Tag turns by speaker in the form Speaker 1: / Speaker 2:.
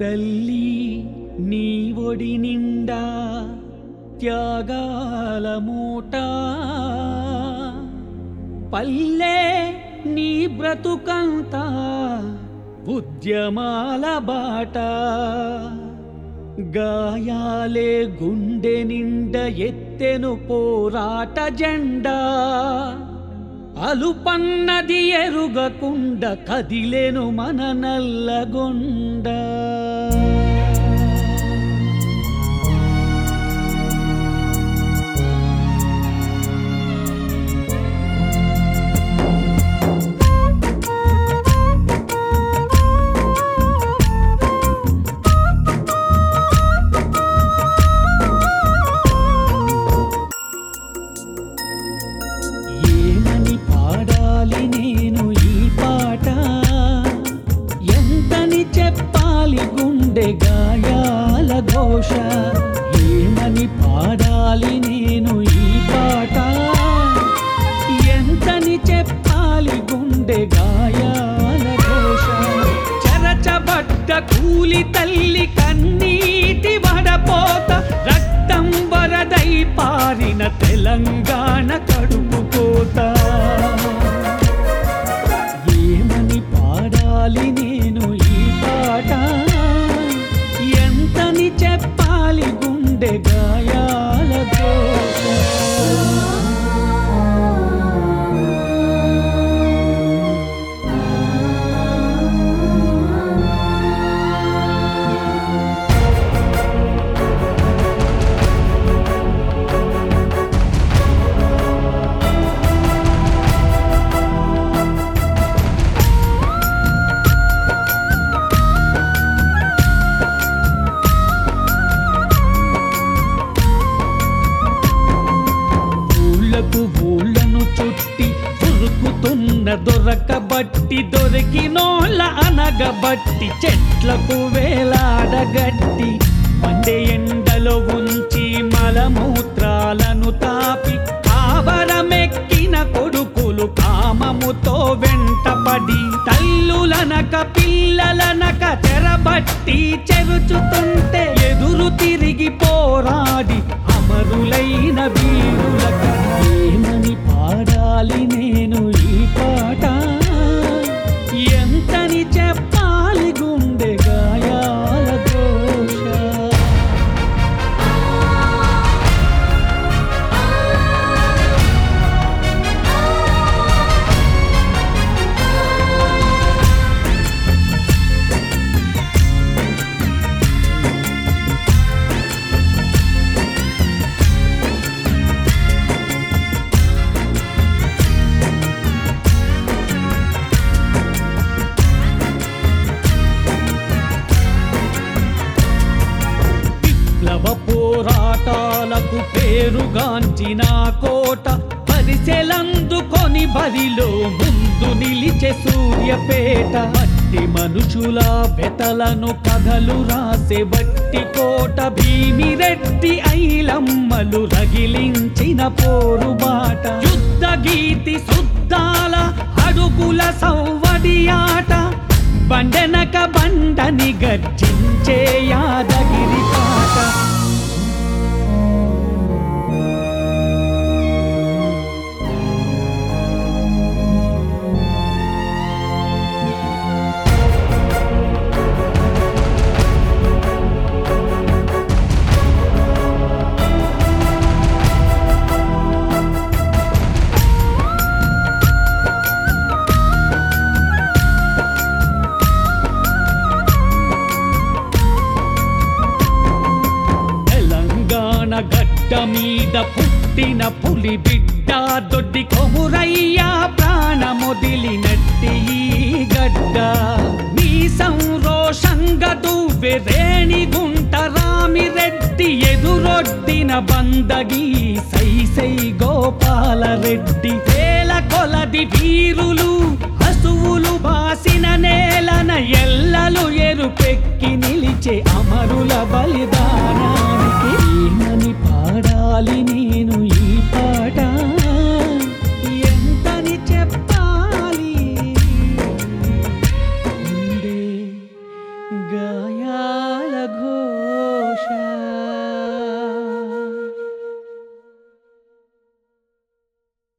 Speaker 1: తల్లి నీ ఒడి నిండా త్యాగాల మూట పల్లె నీ బ్రతుకంతా ఉద్యమాల బాట గాయాలే గుండె నిండ ఎత్తెను పోరాట జెండా అలుపన్నది ఎరుగకుండ కదిలెను మన నల్లగొండ ఏమని పాడాలి నేను ఈ పాట ఎంతని చెప్పాలి గుండె గాయాల ఘోష ఏమని పాడాలి నేను ఈ పాట ఎంతని చెప్పాలి గుండె గాయాల ఘోష చెరచబడ్డ కూలి తల్లి కన్నీటి వడపోత రక్తం వరదై పారిన తెలంగాణ కడుపు కోత ఏమని పాడాలి నేను ఈ పాట ఎంతని చెప్పాలి గుండె గాయాల ఘోష ఊళ్ళకు ఊళ్ళను చుట్టి ఉరుకుతున్న దొరకబట్టి దొరికినోళ్ళ అనగబట్టి చెట్లకు వేలాడగట్టి మండే ఎండలో ఉంచి మలమూత్రాలను తాపి ఆవరమెక్కిన కొడుకులు కామముతో వెంటపడి తల్లులనక పిల్లలనక చెరబట్టి చెరుచుతుంటే ఎదురు తిరిగి పోరాడి అమరులైన వీరులక ఏమని పాడాలి నేను ఈ పాట ఎంతని చెప్పాలి గుండె గాయాల దోష విప్లవ పోరాటాలకు పేరుగాంచిన కోట పరిసెలందుకొని బరిలో ముందు నిలిచే సూర్యపేట మట్టి మనుషుల వెతలను కథలు రాసే బట్టి కోట భీమిరెడ్డి ఐలమ్మలు రగిలించిన పోరుబాట యుద్ధ గీతి శుద్ధాల అడుగుల సౌవడి ఆట బండెనక బండని గర్జించే యాదగిరి పాట తెలంగాణ గడ్డ మీద పుట్టిన పులి బిడ్డ దొడ్డి కొమురయ్యా ప్రాణమొదిలినట్టి ఈ గడ్డ మీ సంరోషంగా దువ్వె రేణి గుంట రామిరెడ్డి ఎదురొడ్డిన బందగి సై సై గోపాలరెడ్డి వేల కొలది వీరులు హసువులు బాసిన నేలన ఎల్లలు ఎరుపెక్కి నిలిచే అమరుల బలిదానానికి ఏమని పాడాలి నేను ఈ పాట ఎంతని చెప్పాలి గుండె గాయాల అందాల ఘోర